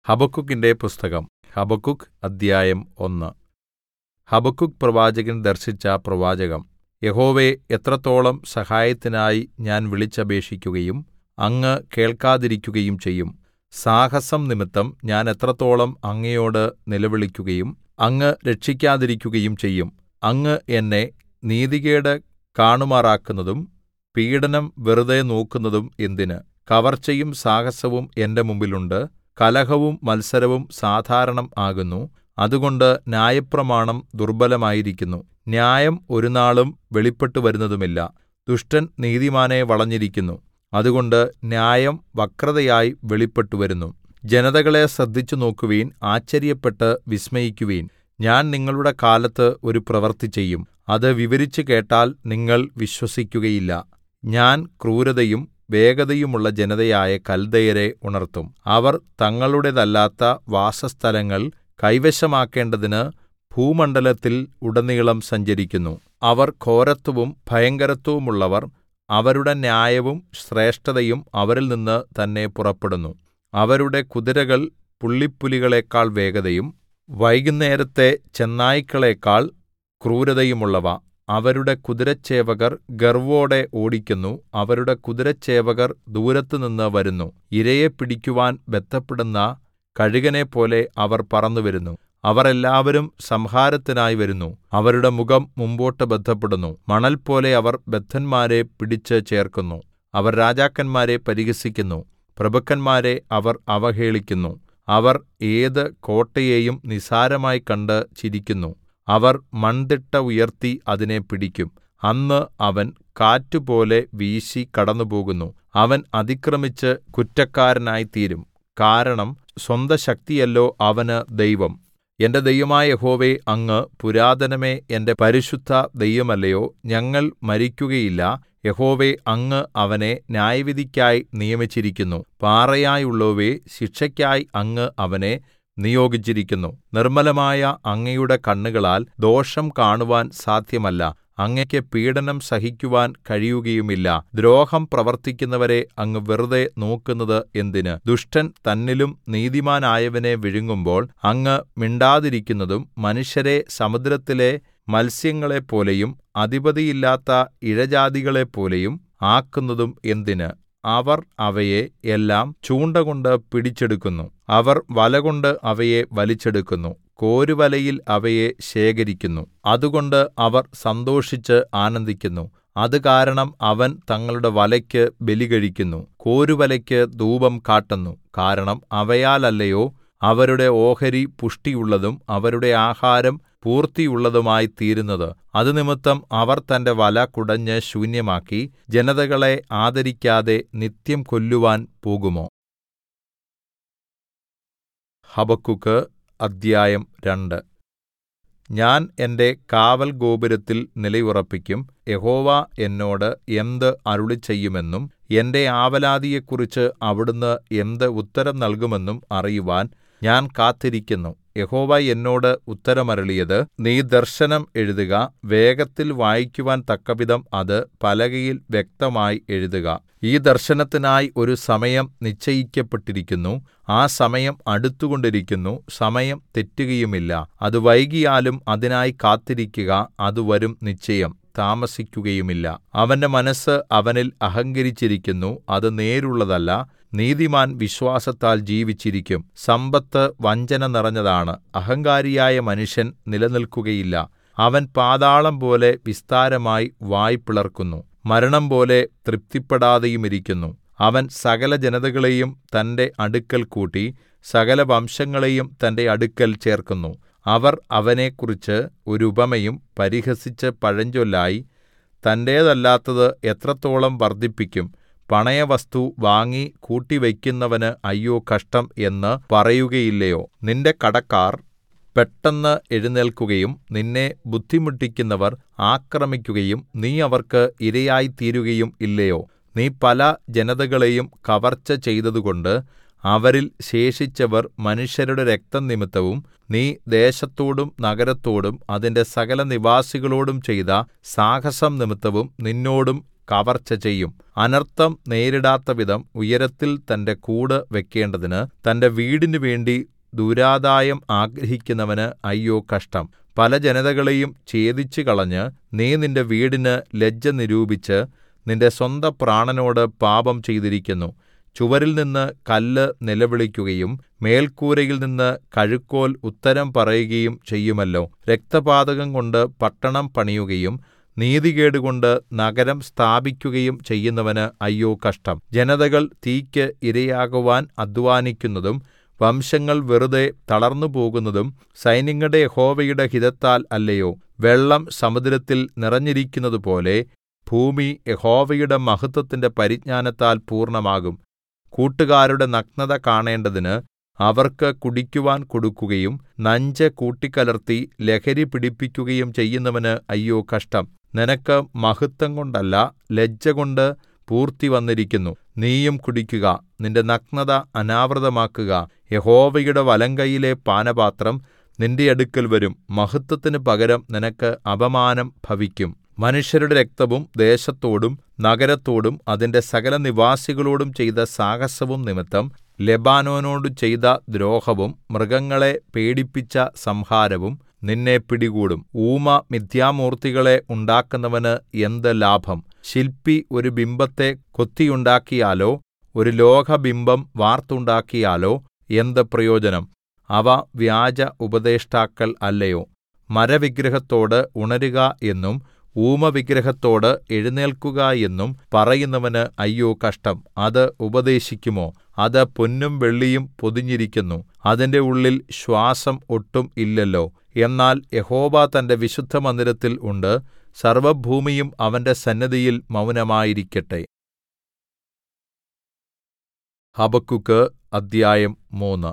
ഹബക്കൂക്കിന്റെ പുസ്തകം ഹബക്കൂക്ക് അദ്ധ്യായം ഒന്ന് ഹബക്കൂക്ക് പ്രവാചകൻ ദർശിച്ച പ്രവാചകം യഹോവേ എത്രത്തോളം സഹായത്തിനായി ഞാൻ വിളിച്ചപേക്ഷിക്കുകയും അങ്ങ് കേൾക്കാതിരിക്കുകയും ചെയ്യും സാഹസം നിമിത്തം ഞാൻ എത്രത്തോളം അങ്ങയോട് നിലവിളിക്കുകയും അങ്ങ് രക്ഷിക്കാതിരിക്കുകയും ചെയ്യും അങ്ങ് എന്നെ നീതികേട് കാണുമാറാക്കുന്നതും പീഡനം വെറുതെ നോക്കുന്നതും എന്തിന് കവർച്ചയും സാഹസവും എന്റെ മുമ്പിലുണ്ട് കലഹവും മത്സരവും സാധാരണം ആകുന്നു അതുകൊണ്ട് ന്യായപ്രമാണം ദുർബലമായിരിക്കുന്നു ന്യായം ഒരുനാളും വെളിപ്പെട്ടുവരുന്നതുമില്ല ദുഷ്ടൻ നീതിമാനെ വളഞ്ഞിരിക്കുന്നു അതുകൊണ്ട് ന്യായം വക്രതയായി വെളിപ്പെട്ടുവരുന്നു ജനതകളെ ശ്രദ്ധിച്ചുനോക്കുവിൻ ആശ്ചര്യപ്പെട്ട് വിസ്മയിക്കുവിൻ ഞാൻ നിങ്ങളുടെ കാലത്ത് ഒരു പ്രവൃത്തി ചെയ്യും അത് വിവരിച്ചു കേട്ടാൽ നിങ്ങൾ വിശ്വസിക്കുകയില്ല ഞാൻ ക്രൂരതയും വേഗതയുമുള്ള ജനതയായ കൽദയരെ ഉണർത്തും അവർ തങ്ങളുടേതല്ലാത്ത വാസസ്ഥലങ്ങൾ കൈവശമാക്കേണ്ടതിന് ഭൂമണ്ഡലത്തിൽ ഉടനീളം സഞ്ചരിക്കുന്നു അവർ ഘോരത്വവും ഭയങ്കരത്വവുമുള്ളവർ അവരുടെ ന്യായവും ശ്രേഷ്ഠതയും അവരിൽ നിന്ന് തന്നെ പുറപ്പെടുന്നു അവരുടെ കുതിരകൾ പുള്ളിപ്പുലികളെക്കാൾ വേഗതയും വൈകുന്നേരത്തെ ചെന്നായ്ക്കളെക്കാൾ ക്രൂരതയുമുള്ളവ അവരുടെ കുതിരച്ചേവകർ ഗർവ്വോടെ ഓടിക്കുന്നു അവരുടെ കുതിരച്ചേവകർ ദൂരത്തുനിന്ന് വരുന്നു ഇരയെ പിടിക്കുവാൻ ബദ്ധപ്പെടുന്ന കഴുകനെപ്പോലെ അവർ പറന്നുവരുന്നു അവർ എല്ലാവരും സംഹാരത്തിനായി വരുന്നു അവരുടെ മുഖം മുമ്പോട്ട് ബദ്ധപ്പെടുന്നു മണൽപോലെ അവർ ബദ്ധന്മാരെ പിടിച്ച് ചേർക്കുന്നു അവർ രാജാക്കന്മാരെ പരിഹസിക്കുന്നു പ്രഭുക്കന്മാരെ അവർ അവഹേളിക്കുന്നു അവർ ഏത് കോട്ടയെയും നിസ്സാരമായി കണ്ട് ചിരിക്കുന്നു അവർ മൺതിട്ട ഉയർത്തി അതിനെ പിടിക്കും അന്ന് അവൻ കാറ്റുപോലെ വീശി കടന്നുപോകുന്നു അവൻ അതിക്രമിച്ച് കുറ്റക്കാരനായിത്തീരും കാരണം സ്വന്തശക്തിയല്ലോ അവന് ദൈവം എന്റെ ദൈവമായ യഹോവേ അങ്ങ് പുരാതനമേ എന്റെ പരിശുദ്ധ ദൈവമല്ലയോ ഞങ്ങൾ മരിക്കുകയില്ല യഹോവേ അങ്ങ് അവനെ ന്യായവിധിക്കായി നിയമിച്ചിരിക്കുന്നു പാറയായുള്ളോവേ ശിക്ഷയ്ക്കായി അങ്ങ് അവനെ നിയോഗിച്ചിരിക്കുന്നു നിർമ്മലമായ അങ്ങയുടെ കണ്ണുകളാൽ ദോഷം കാണുവാൻ സാധ്യമല്ല അങ്ങയ്ക്ക് പീഡനം സഹിക്കുവാൻ കഴിയുകയുമില്ല ദ്രോഹം പ്രവർത്തിക്കുന്നവരെ അങ്ങ് വെറുതെ നോക്കുന്നത് എന്തിന് ദുഷ്ടൻ തന്നിലും നീതിമാനായവനെ വിഴുങ്ങുമ്പോൾ അങ്ങ് മിണ്ടാതിരിക്കുന്നതും മനുഷ്യരെ സമുദ്രത്തിലെ മത്സ്യങ്ങളെപ്പോലെയും അധിപതിയില്ലാത്ത ഇഴജാതികളെപ്പോലെയും ആക്കുന്നതും എന്തിന് അവർ അവയെ എല്ലാം ചൂണ്ടകൊണ്ട് പിടിച്ചെടുക്കുന്നു അവർ വലകൊണ്ട് അവയെ വലിച്ചെടുക്കുന്നു കോരുവലയിൽ അവയെ ശേഖരിക്കുന്നു അതുകൊണ്ട് അവർ സന്തോഷിച്ച് ആനന്ദിക്കുന്നു അത് കാരണം അവൻ തങ്ങളുടെ വലയ്ക്ക് ബലികഴിക്കുന്നു കോരുവലയ്ക്ക് ധൂപം കാട്ടുന്നു കാരണം അവയാലല്ലയോ അവരുടെ ഓഹരി പുഷ്ടിയുള്ളതും അവരുടെ ആഹാരം പൂർത്തിയുള്ളതുമായി തീരുന്നത് അത് നിമിത്തം അവർ തന്റെ വല കുടഞ്ഞ് ശൂന്യമാക്കി ജനതകളെ ആദരിക്കാതെ നിത്യം കൊല്ലുവാൻ പോകുമോ ഹബക്കുക്ക് അദ്ധ്യായം രണ്ട് ഞാൻ എന്റെ കാവൽ ഗോപുരത്തിൽ നിലയുറപ്പിക്കും യഹോവ എന്നോട് എന്ത് അരുളിച്ചെയ്യുമെന്നും എന്റെ ആവലാതിയെക്കുറിച്ച് അവിടുന്ന് എന്ത് ഉത്തരം നൽകുമെന്നും അറിയുവാൻ ഞാൻ കാത്തിരിക്കുന്നു യഹോവ എന്നോട് ഉത്തരമരുളിയത് നീ ദർശനം എഴുതുക വേഗത്തിൽ വായിക്കുവാൻ തക്കവിധം അത് പലകയിൽ വ്യക്തമായി എഴുതുക ഈ ദർശനത്തിനായി ഒരു സമയം നിശ്ചയിക്കപ്പെട്ടിരിക്കുന്നു ആ സമയം അടുത്തുകൊണ്ടിരിക്കുന്നു സമയം തെറ്റുകയുമില്ല അത് വൈകിയാലും അതിനായി കാത്തിരിക്കുക അത് വരും നിശ്ചയം താമസിക്കുകയുമില്ല അവന്റെ മനസ്സ് അവനിൽ അഹങ്കരിച്ചിരിക്കുന്നു അത് നേരുള്ളതല്ല നീതിമാൻ വിശ്വാസത്താൽ ജീവിച്ചിരിക്കും സമ്പത്ത് വഞ്ചന നിറഞ്ഞതാണ് അഹങ്കാരിയായ മനുഷ്യൻ നിലനിൽക്കുകയില്ല അവൻ പാതാളം പോലെ വിസ്താരമായി വായ് പിളർക്കുന്നു മരണം പോലെ തൃപ്തിപ്പെടാതെയുമിരിക്കുന്നു അവൻ സകല ജനതകളെയും തന്റെ അടുക്കൽ കൂട്ടി സകല വംശങ്ങളെയും തന്റെ അടുക്കൽ ചേർക്കുന്നു അവർ അവനെക്കുറിച്ച് ഒരു ഉപമയും പരിഹസിച്ച് പഴഞ്ചൊല്ലായി തന്റേതല്ലാത്തത് എത്രത്തോളം വർദ്ധിപ്പിക്കും പണയവസ്തു വാങ്ങി കൂട്ടിവയ്ക്കുന്നവന് അയ്യോ കഷ്ടം എന്ന് പറയുകയില്ലയോ നിന്റെ കടക്കാർ പെട്ടെന്ന് എഴുന്നേൽക്കുകയും നിന്നെ ബുദ്ധിമുട്ടിക്കുന്നവർ ആക്രമിക്കുകയും നീ അവർക്ക് ഇരയായിത്തീരുകയും ഇല്ലയോ നീ പല ജനതകളെയും കവർച്ച ചെയ്തതുകൊണ്ട് അവരിൽ ശേഷിച്ചവർ മനുഷ്യരുടെ രക്തം നിമിത്തവും നീ ദേശത്തോടും നഗരത്തോടും അതിന്റെ സകല നിവാസികളോടും ചെയ്ത സാഹസം നിമിത്തവും നിന്നോടും കവർച്ച ചെയ്യും അനർത്ഥം നേരിടാത്തവിധം ഉയരത്തിൽ തന്റെ കൂട് വെക്കേണ്ടതിന് തന്റെ വീടിന് വേണ്ടി ദുരാദായം ആഗ്രഹിക്കുന്നവന് അയ്യോ കഷ്ടം പല ജനതകളെയും ഛേദിച്ചുകളഞ്ഞ് നീ നിന്റെ വീടിന് ലജ്ജ നിരൂപിച്ച് നിന്റെ സ്വന്ത പ്രാണനോട് പാപം ചെയ്തിരിക്കുന്നു ചുവരിൽനിന്ന് കല്ല് നിലവിളിക്കുകയും മേൽക്കൂരയിൽ നിന്ന് കഴുക്കോൽ ഉത്തരം പറയുകയും ചെയ്യുമല്ലോ രക്തപാതകം കൊണ്ട് പട്ടണം പണിയുകയും നീതികേടുകൊണ്ട് നഗരം സ്ഥാപിക്കുകയും ചെയ്യുന്നവന് അയ്യോ കഷ്ടം ജനതകൾ തീയ്ക്ക് ഇരയാകുവാൻ അധ്വാനിക്കുന്നതും വംശങ്ങൾ വെറുതെ തളർന്നുപോകുന്നതും സൈന്യങ്ങളുടെ യഹോവയുടെ ഹിതത്താൽ അല്ലയോ വെള്ളം സമുദ്രത്തിൽ നിറഞ്ഞിരിക്കുന്നതുപോലെ ഭൂമി യഹോവയുടെ മഹത്വത്തിന്റെ പരിജ്ഞാനത്താൽ പൂർണ്ണമാകും കൂട്ടുകാരുടെ നഗ്നത കാണേണ്ടതിന് അവർക്ക് കുടിക്കുവാൻ കൊടുക്കുകയും നഞ്ച് കൂട്ടിക്കലർത്തി ലഹരി പിടിപ്പിക്കുകയും ചെയ്യുന്നവന് അയ്യോ കഷ്ടം നിനക്ക് മഹത്വം കൊണ്ടല്ല ലജ്ജകൊണ്ട് പൂർത്തി വന്നിരിക്കുന്നു നീയും കുടിക്കുക നിന്റെ നഗ്നത അനാവൃതമാക്കുക യഹോവയുടെ വലങ്കൈയിലെ പാനപാത്രം നിന്റെ അടുക്കൽ വരും മഹത്വത്തിന് പകരം നിനക്ക് അപമാനം ഭവിക്കും മനുഷ്യരുടെ രക്തവും ദേശത്തോടും നഗരത്തോടും അതിന്റെ സകല നിവാസികളോടും ചെയ്ത സാഹസവും നിമിത്തം ലെബാനോനോട് ചെയ്ത ദ്രോഹവും മൃഗങ്ങളെ പേടിപ്പിച്ച സംഹാരവും നിന്നെ പിടികൂടും ഊമ മിഥ്യാമൂർത്തികളെ ഉണ്ടാക്കുന്നവന് എന്ത് ലാഭം ശില്പി ഒരു ബിംബത്തെ കൊത്തിയുണ്ടാക്കിയാലോ ഒരു ലോഹബിംബം വാർത്തുണ്ടാക്കിയാലോ എന്ത് പ്രയോജനം അവ വ്യാജ ഉപദേഷ്ടാക്കൾ അല്ലയോ മരവിഗ്രഹത്തോട് ഉണരുക എന്നും ഊമവിഗ്രഹത്തോട് എഴുന്നേൽക്കുക എന്നും പറയുന്നവന് അയ്യോ കഷ്ടം അത് ഉപദേശിക്കുമോ അത് പൊന്നും വെള്ളിയും പൊതിഞ്ഞിരിക്കുന്നു അതിന്റെ ഉള്ളിൽ ശ്വാസം ഒട്ടും ഇല്ലല്ലോ എന്നാൽ യഹോവ തന്റെ വിശുദ്ധമന്ദിരത്തിൽ ഉണ്ട് സർവ്വഭൂമിയും അവന്റെ സന്നിധിയിൽ മൗനമായിരിക്കട്ടെ ഹബക്കുക്ക് അദ്ധ്യായം മൂന്ന്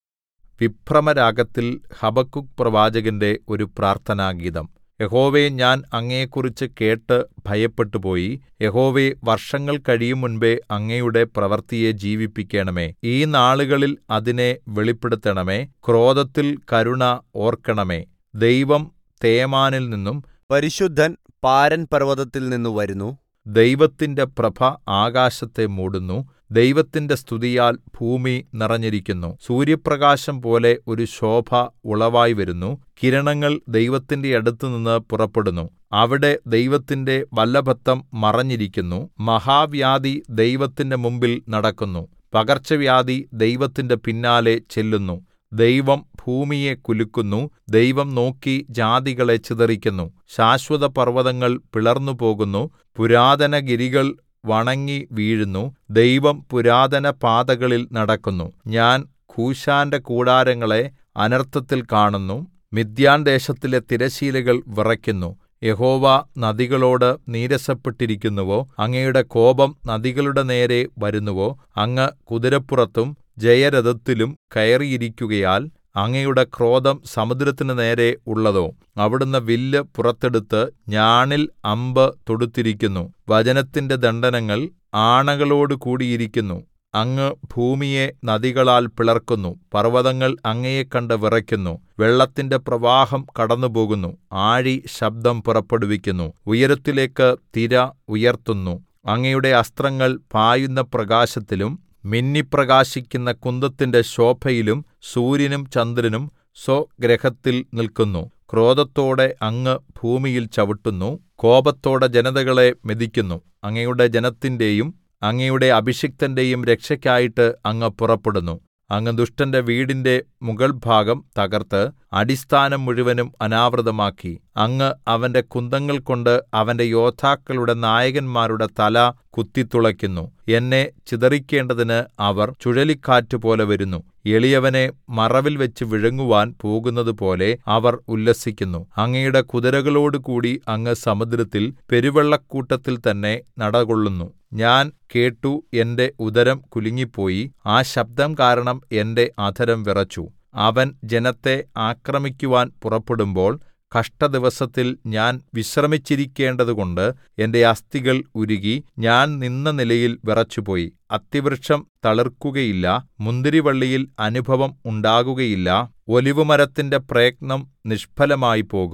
വിഭ്രമരാഗത്തിൽ ഹബക്കുക്ക് പ്രവാചകന്റെ ഒരു പ്രാർത്ഥനാഗീതം യഹോവേ ഞാൻ അങ്ങയെക്കുറിച്ച് കേട്ട് ഭയപ്പെട്ടുപോയി യഹോവേ വർഷങ്ങൾ കഴിയും മുൻപേ അങ്ങയുടെ പ്രവൃത്തിയെ ജീവിപ്പിക്കണമേ ഈ നാളുകളിൽ അതിനെ വെളിപ്പെടുത്തണമേ ക്രോധത്തിൽ കരുണ ഓർക്കണമേ ദൈവം തേമാനിൽ നിന്നും പരിശുദ്ധൻ പാരൻ പർവ്വതത്തിൽ നിന്നു വരുന്നു ദൈവത്തിന്റെ പ്രഭ ആകാശത്തെ മൂടുന്നു ദൈവത്തിന്റെ സ്തുതിയാൽ ഭൂമി നിറഞ്ഞിരിക്കുന്നു സൂര്യപ്രകാശം പോലെ ഒരു ശോഭ ഉളവായി വരുന്നു കിരണങ്ങൾ ദൈവത്തിന്റെ അടുത്തുനിന്ന് പുറപ്പെടുന്നു അവിടെ ദൈവത്തിന്റെ വല്ലഭത്വം മറഞ്ഞിരിക്കുന്നു മഹാവ്യാധി ദൈവത്തിന്റെ മുമ്പിൽ നടക്കുന്നു പകർച്ചവ്യാധി ദൈവത്തിന്റെ പിന്നാലെ ചെല്ലുന്നു ദൈവം ഭൂമിയെ കുലുക്കുന്നു ദൈവം നോക്കി ജാതികളെ ചിതറിക്കുന്നു ശാശ്വത പർവ്വതങ്ങൾ പിളർന്നുപോകുന്നു പുരാതന ഗിരികൾ വണങ്ങി വീഴുന്നു ദൈവം പുരാതന പാതകളിൽ നടക്കുന്നു ഞാൻ കൂശാന്റെ കൂടാരങ്ങളെ അനർത്ഥത്തിൽ കാണുന്നു മിദ്യാൻ ദേശത്തിലെ തിരശീലകൾ വിറയ്ക്കുന്നു യഹോവ നദികളോട് നീരസപ്പെട്ടിരിക്കുന്നുവോ അങ്ങയുടെ കോപം നദികളുടെ നേരെ വരുന്നുവോ അങ്ങ് കുതിരപ്പുറത്തും ജയരഥത്തിലും കയറിയിരിക്കുകയാൽ അങ്ങയുടെ ക്രോധം സമുദ്രത്തിന് നേരെ ഉള്ളതോ അവിടുന്ന് വില്ല് പുറത്തെടുത്ത് ഞാണിൽ അമ്പ് തൊടുത്തിരിക്കുന്നു വചനത്തിന്റെ ദണ്ഡനങ്ങൾ ആണകളോട് കൂടിയിരിക്കുന്നു അങ്ങ് ഭൂമിയെ നദികളാൽ പിളർക്കുന്നു പർവ്വതങ്ങൾ അങ്ങയെ കണ്ട് വിറയ്ക്കുന്നു വെള്ളത്തിന്റെ പ്രവാഹം കടന്നുപോകുന്നു ആഴി ശബ്ദം പുറപ്പെടുവിക്കുന്നു ഉയരത്തിലേക്ക് തിര ഉയർത്തുന്നു അങ്ങയുടെ അസ്ത്രങ്ങൾ പായുന്ന പ്രകാശത്തിലും മിന്നിപ്രകാശിക്കുന്ന കുന്തത്തിന്റെ ശോഭയിലും സൂര്യനും ചന്ദ്രനും സ്വഗ്രഹത്തിൽ നിൽക്കുന്നു ക്രോധത്തോടെ അങ്ങ് ഭൂമിയിൽ ചവിട്ടുന്നു കോപത്തോടെ ജനതകളെ മെതിക്കുന്നു അങ്ങയുടെ ജനത്തിന്റെയും അങ്ങയുടെ അഭിഷിക്തന്റെയും രക്ഷയ്ക്കായിട്ട് അങ്ങ് പുറപ്പെടുന്നു അങ്ങ് ദുഷ്ടന്റെ വീടിന്റെ മുകൾഭാഗം തകർത്ത് അടിസ്ഥാനം മുഴുവനും അനാവൃതമാക്കി അങ്ങ് അവന്റെ കുന്തങ്ങൾ കൊണ്ട് അവന്റെ യോദ്ധാക്കളുടെ നായകന്മാരുടെ തല കുത്തിത്തുളയ്ക്കുന്നു എന്നെ ചിതറിക്കേണ്ടതിന് അവർ ചുഴലിക്കാറ്റുപോലെ വരുന്നു എളിയവനെ മറവിൽ വെച്ച് വിഴുങ്ങുവാൻ പോകുന്നതുപോലെ അവർ ഉല്ലസിക്കുന്നു അങ്ങയുടെ കുതിരകളോടുകൂടി അങ്ങ് സമുദ്രത്തിൽ പെരുവെള്ളക്കൂട്ടത്തിൽ തന്നെ നടകൊള്ളുന്നു ഞാൻ കേട്ടു എന്റെ ഉദരം കുലുങ്ങിപ്പോയി ആ ശബ്ദം കാരണം എന്റെ അധരം വിറച്ചു അവൻ ജനത്തെ ആക്രമിക്കുവാൻ പുറപ്പെടുമ്പോൾ കഷ്ടദിവസത്തിൽ ഞാൻ വിശ്രമിച്ചിരിക്കേണ്ടതുകൊണ്ട് എന്റെ അസ്ഥികൾ ഉരുകി ഞാൻ നിന്ന നിലയിൽ വിറച്ചുപോയി അത്തിവൃക്ഷം തളിർക്കുകയില്ല മുന്തിരിവള്ളിയിൽ അനുഭവം ഉണ്ടാകുകയില്ല ഒലിവുമരത്തിന്റെ പ്രയത്നം നിഷ്ഫലമായിപ്പോകും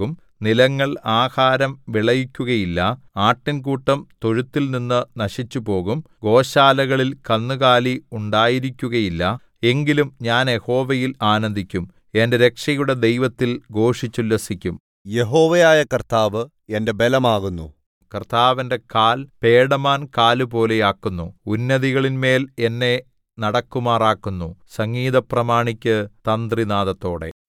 നിലങ്ങൾ ആഹാരം വിളയിക്കുകയില്ല ആട്ടിൻകൂട്ടം തൊഴുത്തിൽനിന്ന് നശിച്ചുപോകും ഗോശാലകളിൽ കന്നുകാലി ഉണ്ടായിരിക്കുകയില്ല എങ്കിലും ഞാൻ യഹോവയിൽ ആനന്ദിക്കും എന്റെ രക്ഷയുടെ ദൈവത്തിൽ ഘോഷിച്ചുല്ലസിക്കും യഹോവയായ കർത്താവ് എന്റെ ബലമാകുന്നു കർത്താവിന്റെ കാൽ പേടമാൻ കാലുപോലെയാക്കുന്നു ഉന്നതികളിന്മേൽ എന്നെ നടക്കുമാറാക്കുന്നു സംഗീതപ്രമാണിക്ക് തന്ത്രിനാദത്തോടെ